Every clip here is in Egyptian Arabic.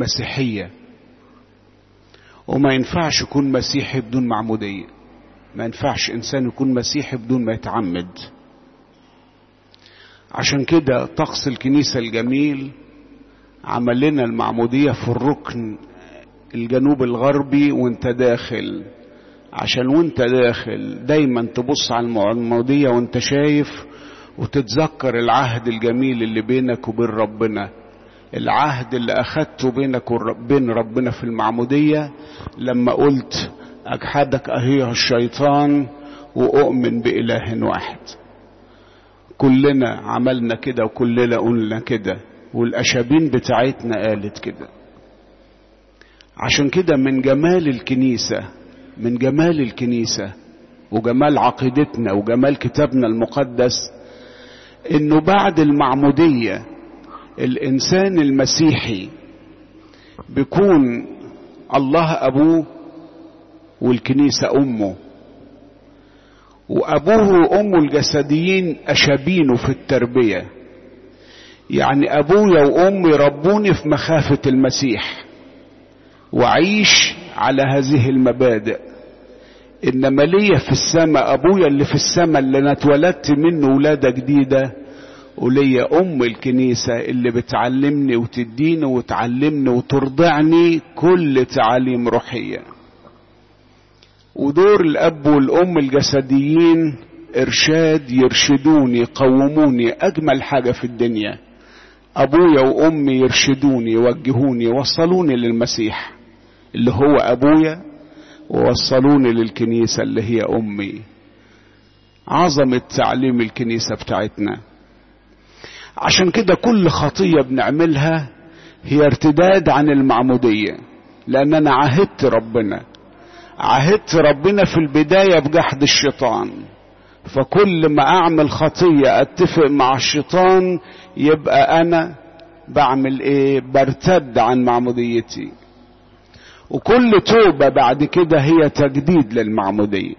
مسيحية وما ينفعش يكون مسيحي بدون معمودية ما ينفعش إنسان يكون مسيحي بدون ما يتعمد عشان كده طقس الكنيسة الجميل عمل لنا المعمودية في الركن الجنوب الغربي وانت داخل عشان وانت داخل دايما تبص على المعمودية وانت شايف وتتذكر العهد الجميل اللي بينك وبين ربنا العهد اللي أخدته بينك وبين ربنا في المعمودية لما قلت أجحدك أهيها الشيطان وأؤمن بإله واحد كلنا عملنا كده وكلنا قلنا كده والأشابين بتاعتنا قالت كده عشان كده من جمال الكنيسة من جمال الكنيسة وجمال عقيدتنا وجمال كتابنا المقدس انه بعد المعمودية الانسان المسيحي بيكون الله ابوه والكنيسة امه وابوه وامه الجسديين اشابينه في التربية يعني ابويا وامي ربوني في مخافة المسيح وعيش على هذه المبادئ انما ليا في السماء ابويا اللي في السماء اللي انا اتولدت منه ولاده جديده وليا ام الكنيسه اللي بتعلمني وتديني وتعلمني وترضعني كل تعاليم روحيه ودور الاب والام الجسديين ارشاد يرشدوني يقوموني اجمل حاجه في الدنيا ابويا وامي يرشدوني يوجهوني يوصلوني للمسيح اللي هو ابويا ووصلوني للكنيسة اللي هي أمي عظمة تعليم الكنيسة بتاعتنا عشان كده كل خطية بنعملها هي ارتداد عن المعمودية لأن أنا عهدت ربنا عهدت ربنا في البداية بجحد الشيطان فكل ما أعمل خطية أتفق مع الشيطان يبقى أنا بعمل إيه برتد عن معموديتي وكل توبة بعد كده هي تجديد للمعمودية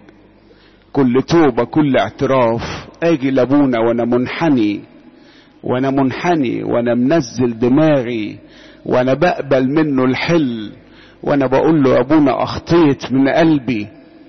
كل توبة كل اعتراف اجي لابونا وانا منحني وانا منحني وانا منزل دماغي وانا بقبل منه الحل وانا بقول له ابونا اخطيت من قلبي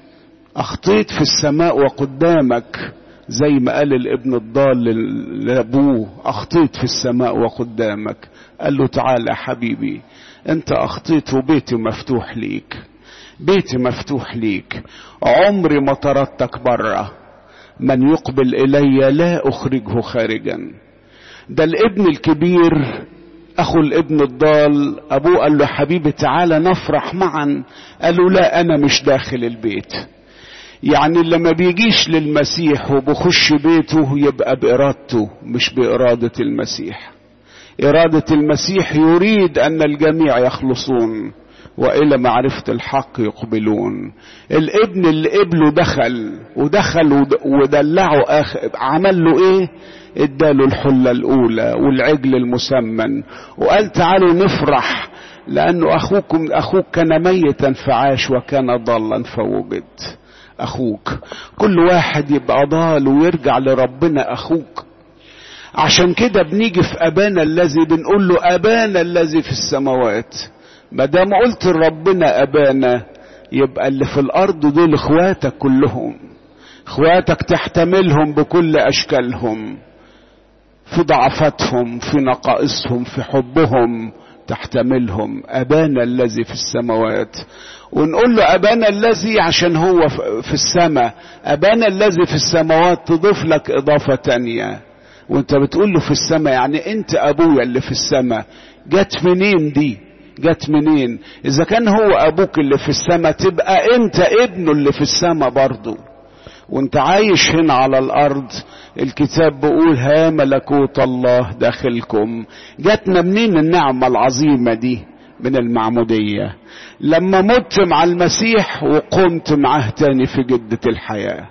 اخطيت في السماء وقدامك زي ما قال الابن الضال لابوه اخطيت في السماء وقدامك قال له تعالى يا حبيبي انت اخطيت وبيتي مفتوح ليك بيتي مفتوح ليك عمري ما طردتك بره من يقبل الي لا اخرجه خارجا ده الابن الكبير اخو الابن الضال ابوه قال له حبيبي تعالى نفرح معا قال له لا انا مش داخل البيت يعني اللي ما بيجيش للمسيح وبخش بيته يبقى بارادته مش بارادة المسيح إرادة المسيح يريد أن الجميع يخلصون وإلى معرفة الحق يقبلون الابن اللي قبله دخل ودخل ودلعه آخر عمل له إيه اداله الحلة الأولى والعجل المسمن وقال تعالوا نفرح لأنه أخوكم أخوك كان ميتا فعاش وكان ضالا فوجد أخوك كل واحد يبقى ضال ويرجع لربنا أخوك عشان كده بنيجي في ابانا الذي بنقول له ابانا الذي في السماوات ما دام قلت لربنا ابانا يبقى اللي في الارض دول اخواتك كلهم اخواتك تحتملهم بكل اشكالهم في ضعفاتهم في نقائصهم في حبهم تحتملهم ابانا الذي في السماوات ونقول له ابانا الذي عشان هو في السماء ابانا الذي في السماوات تضيف لك اضافه تانيه وانت بتقول له في السماء يعني انت ابويا اللي في السماء جت منين دي جت منين اذا كان هو ابوك اللي في السماء تبقى انت ابنه اللي في السماء برضه وانت عايش هنا على الارض الكتاب بيقول ها ملكوت الله داخلكم جاتنا منين النعمة العظيمة دي من المعمودية لما مت مع المسيح وقمت معاه تاني في جدة الحياة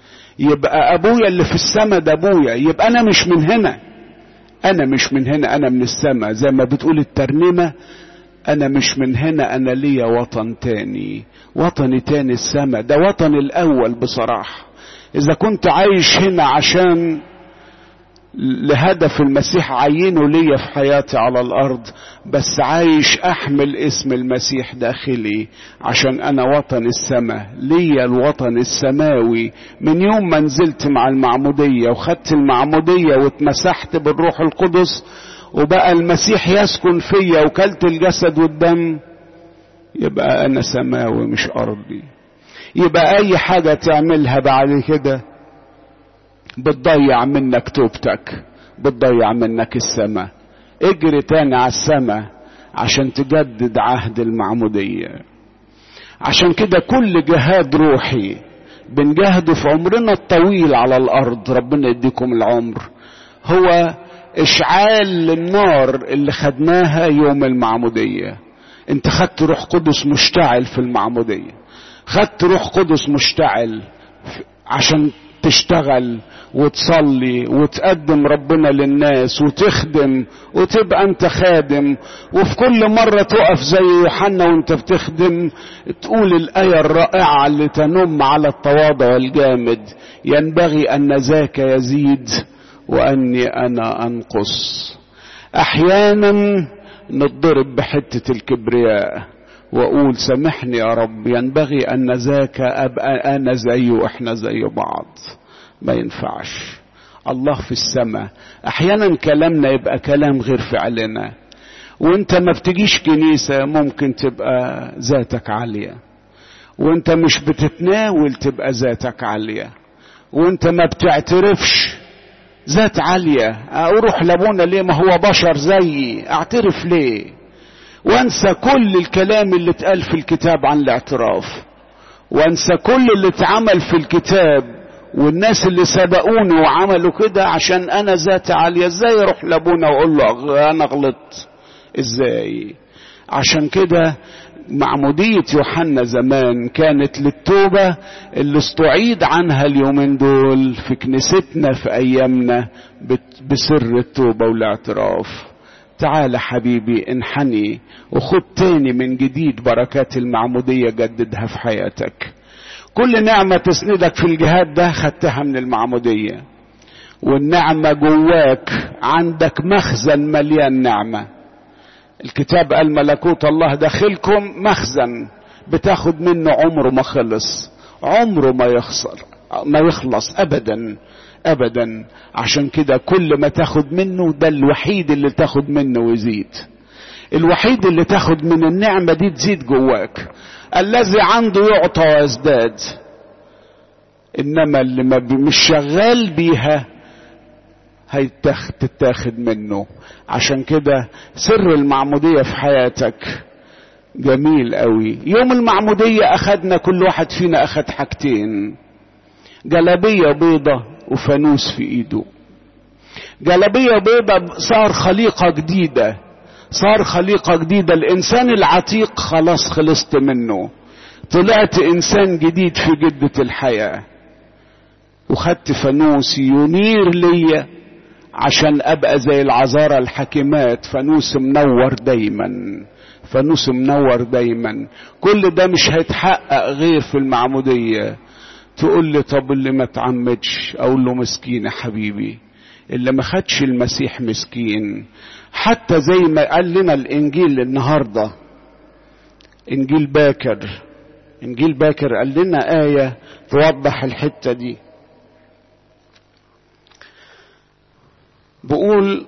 يبقى ابويا اللي في السماء ده ابويا يبقى انا مش من هنا انا مش من هنا انا من السماء زي ما بتقول الترنيمة انا مش من هنا انا ليا وطن تاني وطني تاني السماء ده وطني الاول بصراحة اذا كنت عايش هنا عشان لهدف المسيح عينه ليا في حياتي على الارض بس عايش احمل اسم المسيح داخلي عشان انا وطن السماء ليا الوطن السماوي من يوم ما نزلت مع المعمودية وخدت المعمودية واتمسحت بالروح القدس وبقى المسيح يسكن فيا وكلت الجسد والدم يبقى انا سماوي مش ارضي يبقى اي حاجة تعملها بعد كده بتضيع منك توبتك بتضيع منك السماء اجري تاني على السماء عشان تجدد عهد المعمودية عشان كده كل جهاد روحي بنجاهده في عمرنا الطويل على الارض ربنا يديكم العمر هو اشعال للنار اللي خدناها يوم المعمودية انت خدت روح قدس مشتعل في المعمودية خدت روح قدس مشتعل عشان تشتغل وتصلي وتقدم ربنا للناس وتخدم وتبقى انت خادم وفي كل مرة تقف زي يوحنا وانت بتخدم تقول الآية الرائعة اللي تنم على التواضع الجامد ينبغي أن ذاك يزيد وأني أنا أنقص أحيانا نضرب بحتة الكبرياء واقول سامحني يا رب ينبغي ان ذاك ابقى انا زيه واحنا زي بعض ما ينفعش الله في السماء احيانا كلامنا يبقى كلام غير فعلنا وانت ما بتجيش كنيسة ممكن تبقى ذاتك عالية وانت مش بتتناول تبقى ذاتك عالية وانت ما بتعترفش ذات عالية اروح لابونا ليه ما هو بشر زيي اعترف ليه وانسى كل الكلام اللي اتقال في الكتاب عن الاعتراف وانسى كل اللي اتعمل في الكتاب والناس اللي سبقوني وعملوا كده عشان انا ذاتي عالية ازاي اروح لابونا واقول له انا غلطت ازاي عشان كده معمودية يوحنا زمان كانت للتوبة اللي استعيد عنها اليومين دول في كنيستنا في ايامنا بسر التوبة والاعتراف تعال حبيبي انحني وخد تاني من جديد بركات المعمودية جددها في حياتك كل نعمة تسندك في الجهاد ده خدتها من المعمودية والنعمة جواك عندك مخزن مليان نعمة الكتاب قال ملكوت الله داخلكم مخزن بتاخد منه عمره ما خلص عمره ما يخسر ما يخلص ابدا ابدا عشان كده كل ما تاخد منه ده الوحيد اللي تاخد منه ويزيد الوحيد اللي تاخد من النعمة دي تزيد جواك الذي عنده يعطى ويزداد انما اللي ما مش شغال بيها هيتاخد منه عشان كده سر المعمودية في حياتك جميل قوي يوم المعمودية اخدنا كل واحد فينا اخد حاجتين جلبية بيضة وفانوس في ايده جلبية بيضة صار خليقة جديدة صار خليقة جديدة الانسان العتيق خلاص خلصت منه طلعت انسان جديد في جدة الحياة وخدت فانوس ينير ليا عشان ابقى زي العذارى الحكيمات فانوس منور دايما فانوس منور دايما كل ده مش هيتحقق غير في المعمودية تقول لي طب اللي ما تعمدش اقول له مسكين يا حبيبي اللي ما خدش المسيح مسكين حتى زي ما قال لنا الانجيل النهارده انجيل باكر انجيل باكر قال لنا ايه توضح الحته دي بقول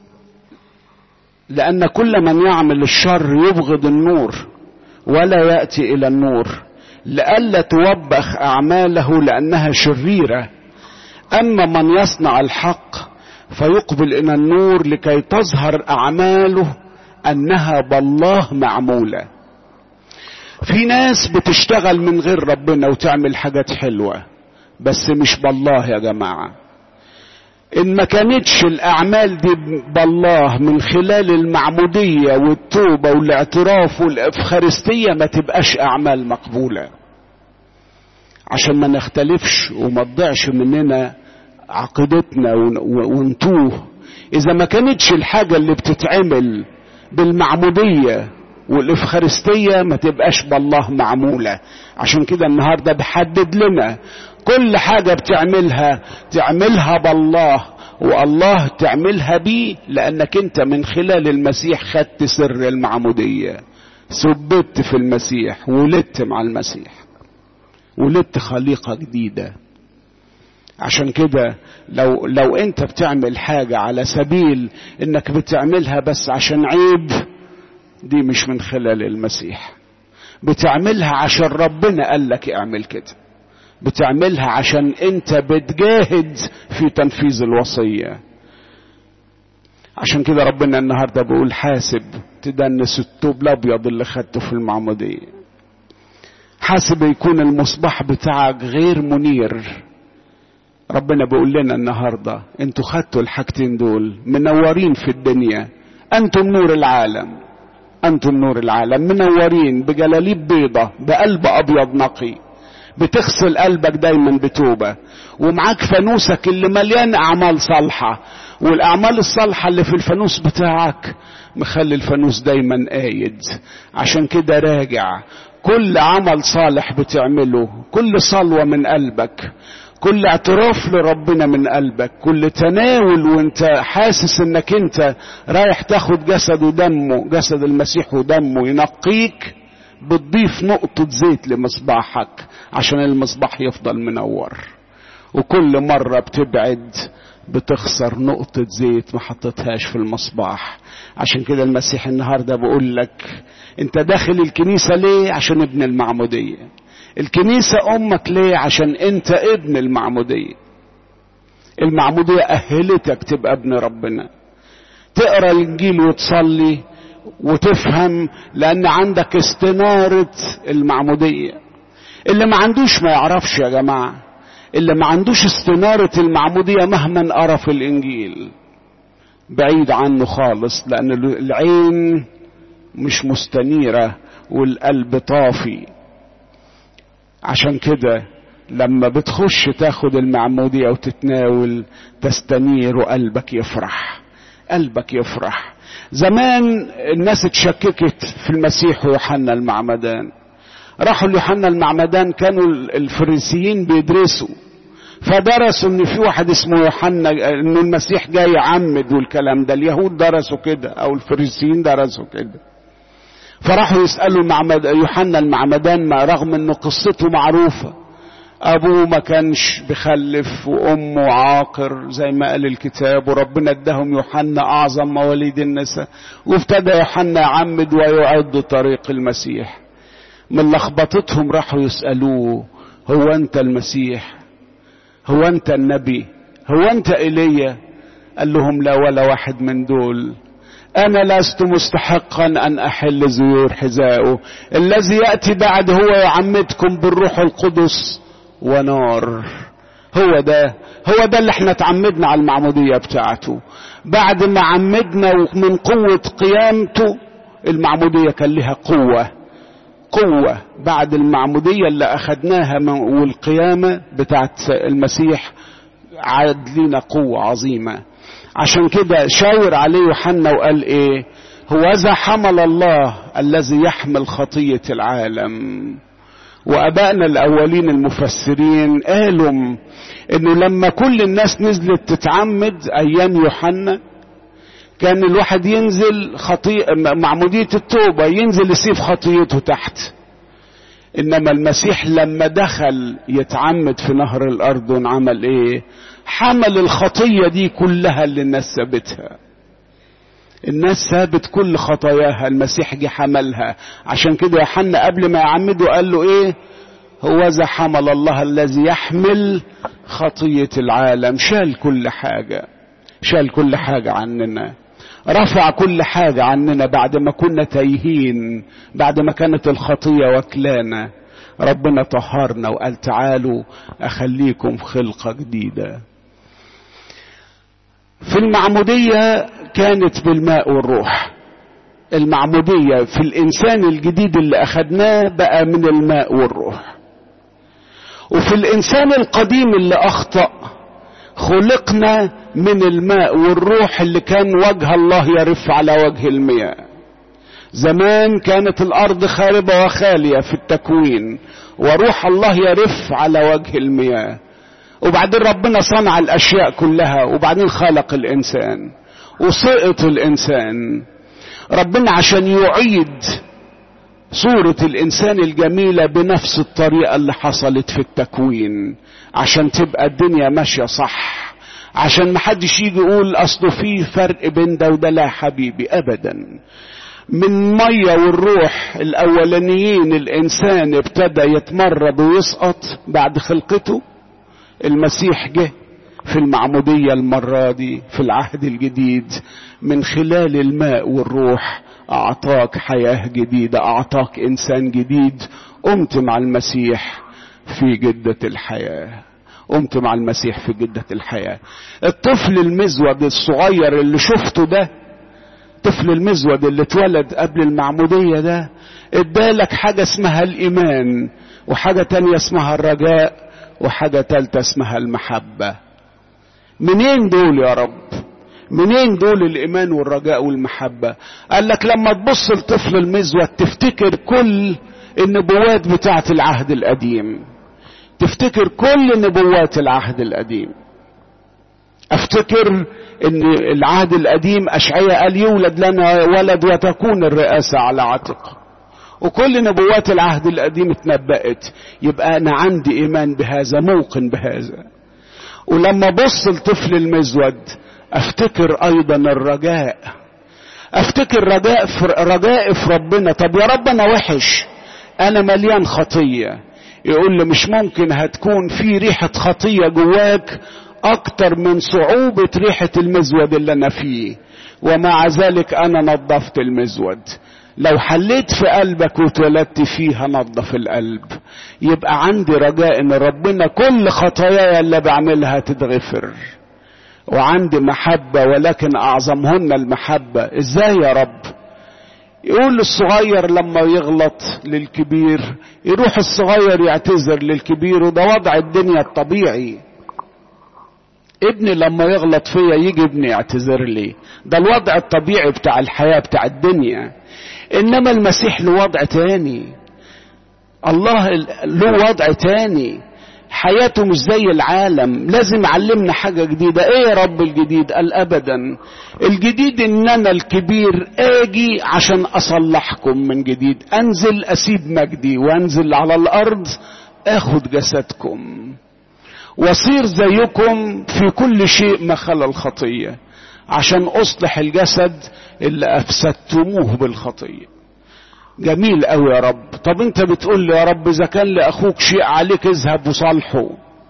لأن كل من يعمل الشر يبغض النور ولا يأتي إلى النور لئلا توبخ أعماله لأنها شريرة أما من يصنع الحق فيقبل إلى النور لكي تظهر أعماله أنها بالله معمولة في ناس بتشتغل من غير ربنا وتعمل حاجات حلوة بس مش بالله يا جماعه ان ما كانتش الاعمال دي بالله من خلال المعمودية والتوبة والاعتراف والافخارستية ما تبقاش اعمال مقبولة عشان ما نختلفش وما تضيعش مننا عقيدتنا ونتوه اذا ما كانتش الحاجة اللي بتتعمل بالمعمودية والافخارستية ما تبقاش بالله معمولة عشان كده النهاردة بحدد لنا كل حاجة بتعملها تعملها بالله والله تعملها بيه لانك انت من خلال المسيح خدت سر المعمودية ثبت في المسيح ولدت مع المسيح ولدت خليقة جديدة عشان كده لو لو انت بتعمل حاجة على سبيل انك بتعملها بس عشان عيب دي مش من خلال المسيح بتعملها عشان ربنا قال لك اعمل كده بتعملها عشان انت بتجاهد في تنفيذ الوصية عشان كده ربنا النهاردة بيقول حاسب تدنس التوب الابيض اللي خدته في المعمودية حاسب يكون المصباح بتاعك غير منير ربنا بيقول لنا النهاردة انتوا خدتوا الحاجتين دول منورين في الدنيا انتم نور العالم انتم نور العالم منورين بجلاليب بيضة بقلب ابيض نقي بتغسل قلبك دايما بتوبة ومعاك فانوسك اللي مليان اعمال صالحة والاعمال الصالحة اللي في الفانوس بتاعك مخلي الفانوس دايما قايد عشان كده راجع كل عمل صالح بتعمله كل صلوة من قلبك كل اعتراف لربنا من قلبك كل تناول وانت حاسس انك انت رايح تاخد جسد ودمه جسد المسيح ودمه ينقيك بتضيف نقطة زيت لمصباحك عشان المصباح يفضل منور وكل مرة بتبعد بتخسر نقطة زيت ما حطيتهاش في المصباح عشان كده المسيح النهاردة بقول لك انت داخل الكنيسة ليه عشان ابن المعمودية الكنيسة امك ليه عشان انت ابن المعمودية المعمودية اهلتك تبقى ابن ربنا تقرا الانجيل وتصلي وتفهم لان عندك استنارة المعمودية اللي ما عندوش ما يعرفش يا جماعة اللي ما عندوش استنارة المعمودية مهما قرا في الانجيل بعيد عنه خالص لان العين مش مستنيرة والقلب طافي عشان كده لما بتخش تاخد المعمودية وتتناول تستنير وقلبك يفرح قلبك يفرح زمان الناس اتشككت في المسيح ويوحنا المعمدان راحوا ليوحنا المعمدان كانوا الفريسيين بيدرسوا فدرسوا ان في واحد اسمه يوحنا انه المسيح جاي يعمد والكلام ده اليهود درسوا كده او الفريسيين درسوا كده فراحوا يسألوا المعمد يوحنا المعمدان ما رغم ان قصته معروفة ابوه ما كانش بخلف وامه عاقر زي ما قال الكتاب وربنا اداهم يوحنا اعظم مواليد النساء وابتدى يوحنا يعمد ويعد طريق المسيح من لخبطتهم راحوا يسألوه هو انت المسيح هو انت النبي هو انت ايليا قال لهم لا ولا واحد من دول انا لست مستحقا ان احل زيور حذائه الذي ياتي بعد هو يعمدكم بالروح القدس ونار هو ده هو ده اللي احنا اتعمدنا على المعمودية بتاعته بعد ما عمدنا من قوة قيامته المعمودية كان لها قوة قوة بعد المعمودية اللي اخدناها والقيامة بتاعت المسيح عاد لنا قوة عظيمة عشان كده شاور عليه يوحنا وقال ايه هو ذا حمل الله الذي يحمل خطية العالم وابائنا الاولين المفسرين قالوا انه لما كل الناس نزلت تتعمد ايام يوحنا كان الواحد ينزل خطيئة معمودية التوبة ينزل يسيب خطيته تحت انما المسيح لما دخل يتعمد في نهر الاردن عمل ايه حمل الخطية دي كلها اللي الناس سابتها الناس سابت كل خطاياها المسيح جه حملها عشان كده يوحنا قبل ما يعمده قال له ايه هو ذا حمل الله الذي يحمل خطية العالم شال كل حاجة شال كل حاجة عننا رفع كل حاجة عننا بعد ما كنا تايهين بعد ما كانت الخطية وكلانا ربنا طهرنا وقال تعالوا أخليكم خلقة جديدة في المعمودية كانت بالماء والروح المعمودية في الإنسان الجديد اللي أخدناه بقى من الماء والروح وفي الإنسان القديم اللي أخطأ خلقنا من الماء والروح اللي كان وجه الله يرف على وجه المياه زمان كانت الأرض خاربة وخالية في التكوين وروح الله يرف على وجه المياه وبعدين ربنا صنع الاشياء كلها وبعدين خلق الانسان وسقط الانسان ربنا عشان يعيد صورة الإنسان الجميلة بنفس الطريقة اللي حصلت في التكوين عشان تبقى الدنيا ماشية صح عشان محدش يجي يقول أصله في فرق بين ده وده لا يا حبيبي أبدا من مية والروح الأولانيين الإنسان ابتدى يتمرد ويسقط بعد خلقته المسيح جه في المعمودية المرة دي في العهد الجديد من خلال الماء والروح أعطاك حياة جديدة أعطاك إنسان جديد قمت مع المسيح في جدة الحياة قمت مع المسيح في جدة الحياة الطفل المزود الصغير اللي شفته ده الطفل المزود اللي اتولد قبل المعمودية ده ادالك حاجة اسمها الإيمان وحاجة تانية اسمها الرجاء وحاجة تالتة اسمها المحبة منين دول يا رب منين دول الإيمان والرجاء والمحبة قال لك لما تبص لطفل المزود تفتكر كل النبوات بتاعة العهد القديم تفتكر كل نبوات العهد القديم افتكر ان العهد القديم اشعياء قال يولد لنا ولد وتكون الرئاسة على عاتقه وكل نبوات العهد القديم اتنبأت يبقى انا عندي ايمان بهذا موقن بهذا ولما بص لطفل المزود افتكر ايضا الرجاء افتكر رجاء في رجاء في ربنا طب يا رب انا وحش انا مليان خطيه يقول لي مش ممكن هتكون في ريحه خطيه جواك اكتر من صعوبه ريحه المزود اللي انا فيه ومع ذلك انا نظفت المزود لو حليت في قلبك واتولدت فيه هنظف القلب يبقى عندي رجاء ان ربنا كل خطاياي اللي بعملها تتغفر وعندي محبة ولكن أعظمهن المحبة إزاي يا رب يقول الصغير لما يغلط للكبير يروح الصغير يعتذر للكبير وده وضع الدنيا الطبيعي ابني لما يغلط فيا يجي ابني يعتذر لي ده الوضع الطبيعي بتاع الحياة بتاع الدنيا انما المسيح له وضع تاني الله له وضع تاني حياته مش زي العالم لازم يعلمنا حاجة جديدة ايه يا رب الجديد قال ابدا الجديد ان انا الكبير اجي عشان اصلحكم من جديد انزل اسيب مجدي وانزل على الارض اخد جسدكم واصير زيكم في كل شيء ما خلا الخطية عشان اصلح الجسد اللي افسدتموه بالخطيه جميل قوي يا رب طب انت بتقول لي يا رب اذا كان لاخوك شيء عليك اذهب وصالحه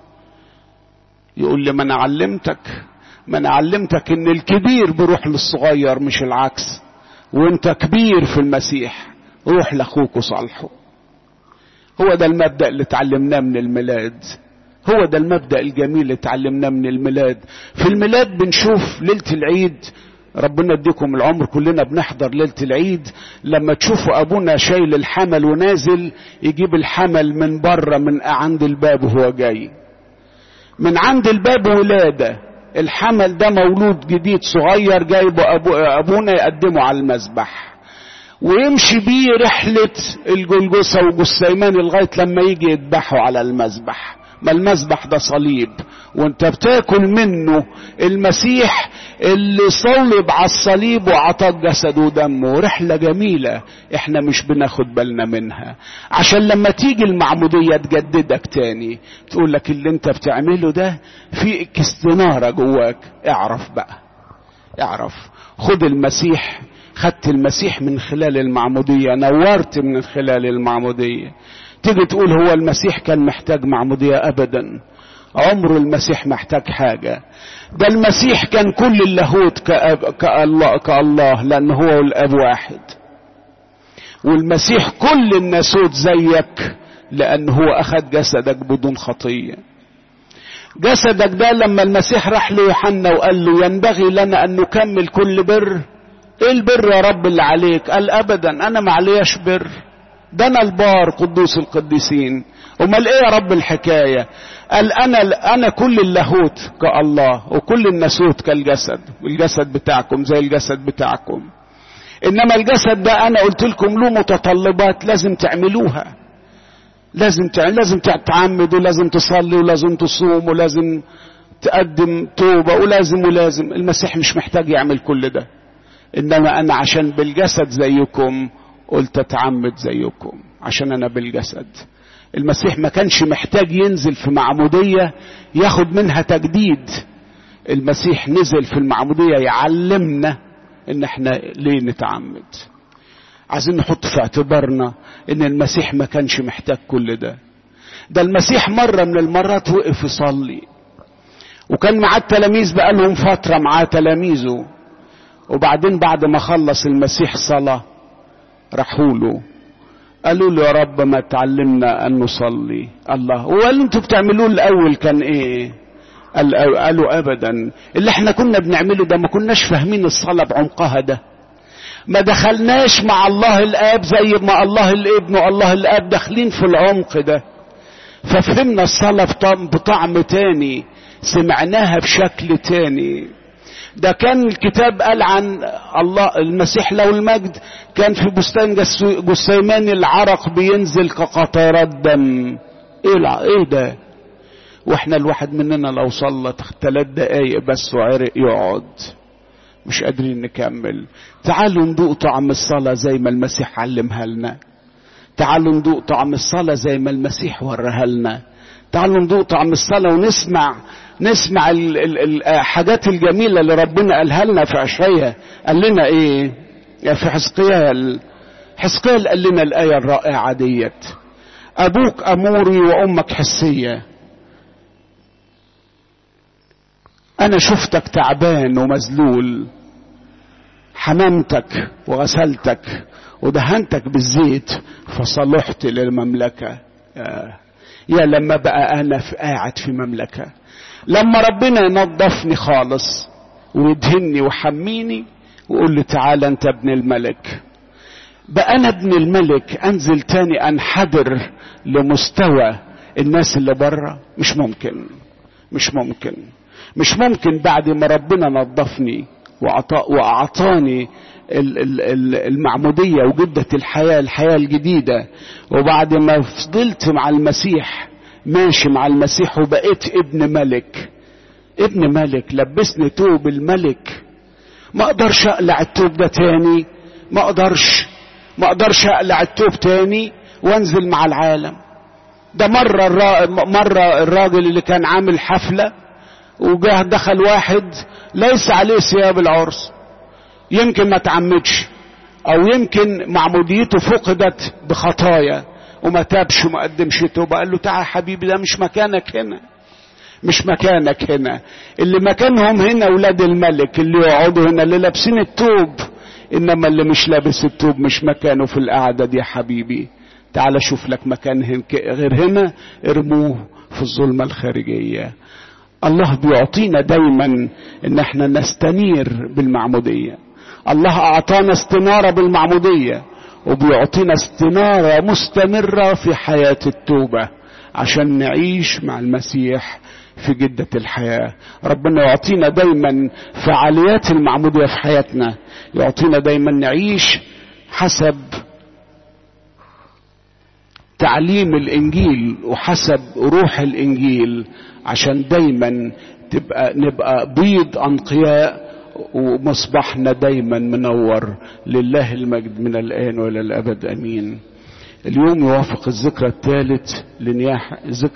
يقول لي ما انا علمتك ما انا علمتك ان الكبير بيروح للصغير مش العكس وانت كبير في المسيح روح لاخوك وصالحه هو ده المبدا اللي اتعلمناه من الميلاد هو ده المبدا الجميل اللي اتعلمناه من الميلاد في الميلاد بنشوف ليله العيد ربنا يديكم العمر كلنا بنحضر ليلة العيد لما تشوفوا أبونا شايل الحمل ونازل يجيب الحمل من بره من عند الباب وهو جاي من عند الباب ولادة الحمل ده مولود جديد صغير جايبه أبو أبونا يقدمه على المذبح ويمشي بيه رحلة الجلجسة وجسيمان لغاية لما يجي يذبحه على المذبح ما المذبح ده صليب وانت بتاكل منه المسيح اللي صلب على الصليب وعطاك جسده ودمه رحلة جميلة احنا مش بناخد بالنا منها عشان لما تيجي المعمودية تجددك تاني تقول لك اللي انت بتعمله ده في استنارة جواك اعرف بقى اعرف خد المسيح خدت المسيح من خلال المعمودية نورت من خلال المعمودية تيجي تقول هو المسيح كان محتاج معمودية ابدا عمره المسيح محتاج حاجة ده المسيح كان كل اللاهوت كأب كالله, كالله لأن هو الأب واحد والمسيح كل الناسوت زيك لأن هو أخذ جسدك بدون خطية جسدك ده لما المسيح راح ليوحنا وقال له ينبغي لنا أن نكمل كل بر ايه البر يا رب اللي عليك قال ابدا انا ما علياش بر ده انا البار قدوس القديسين امال ايه يا رب الحكايه قال انا انا كل اللاهوت كالله وكل الناسوت كالجسد والجسد بتاعكم زي الجسد بتاعكم انما الجسد ده انا قلت لكم له متطلبات لازم تعملوها لازم لازم تتعمد ولازم تصلي ولازم تصوم ولازم تقدم توبة ولازم ولازم المسيح مش محتاج يعمل كل ده انما انا عشان بالجسد زيكم قلت اتعمد زيكم عشان انا بالجسد المسيح ما كانش محتاج ينزل في معمودية ياخد منها تجديد المسيح نزل في المعمودية يعلمنا ان احنا ليه نتعمد عايزين نحط في اعتبارنا ان المسيح ما كانش محتاج كل ده ده المسيح مرة من المرات وقف يصلي وكان معاه التلاميذ بقالهم فترة معاه تلاميذه وبعدين بعد ما خلص المسيح صلاة راحوا له قالوا له يا رب ما تعلمنا ان نصلي الله وقالوا انتوا بتعملوه الاول كان ايه قال قالوا ابدا اللي احنا كنا بنعمله ده ما كناش فاهمين الصلاة بعمقها ده ما دخلناش مع الله الاب زي ما الله الابن والله الاب داخلين في العمق ده ففهمنا الصلاة بطعم تاني سمعناها بشكل تاني ده كان الكتاب قال عن الله المسيح له المجد كان في بستان جسيمان العرق بينزل كقطرات دم ايه ايه ده واحنا الواحد مننا لو صلى ثلاث دقايق بس وعرق يقعد مش قادرين نكمل تعالوا ندوق طعم الصلاة زي ما المسيح علمها لنا تعالوا ندوق طعم الصلاة زي ما المسيح ورها لنا تعالوا ندوق طعم الصلاة ونسمع نسمع الحاجات الجميلة اللي ربنا قالها لنا في عشية قال لنا ايه في حسقيال حسقيال قال لنا الآية الرائعة ديت أبوك أموري وأمك حسية أنا شفتك تعبان ومذلول حممتك وغسلتك ودهنتك بالزيت فصلحت للمملكة يا, يا لما بقى أنا في قاعد في مملكة لما ربنا ينظفني خالص ويدهني ويحميني ويقول لي تعالى انت ابن الملك بقى انا ابن الملك انزل تاني انحدر لمستوى الناس اللي بره مش ممكن مش ممكن مش ممكن بعد ما ربنا نظفني واعطاني المعمودية وجدة الحياة الحياة الجديدة وبعد ما فضلت مع المسيح ماشي مع المسيح وبقيت ابن ملك ابن ملك لبسني توب الملك ما اقدرش اقلع التوب ده تاني ما اقدرش ما اقدرش اقلع التوب تاني وانزل مع العالم ده مرة الرا... مرة الراجل اللي كان عامل حفلة وجاه دخل واحد ليس عليه ثياب العرس يمكن ما تعمدش او يمكن معموديته فقدت بخطايا وما تابش وما قدمش توبة قال له تعال حبيبي ده مش مكانك هنا مش مكانك هنا اللي مكانهم هنا ولاد الملك اللي يقعدوا هنا اللي لابسين التوب انما اللي مش لابس التوب مش مكانه في القعدة دي يا حبيبي تعال شوف لك مكان غير هنا ارموه في الظلمة الخارجية الله بيعطينا دايما ان احنا نستنير بالمعمودية الله اعطانا استنارة بالمعمودية وبيعطينا استنارة مستمرة في حياة التوبة عشان نعيش مع المسيح في جدة الحياة ربنا يعطينا دايما فعاليات المعمودية في حياتنا يعطينا دايما نعيش حسب تعليم الانجيل وحسب روح الانجيل عشان دايما تبقى نبقى بيض انقياء ومصباحنا دايما منور لله المجد من الان والى الابد امين اليوم يوافق الذكرى الثالث لنياح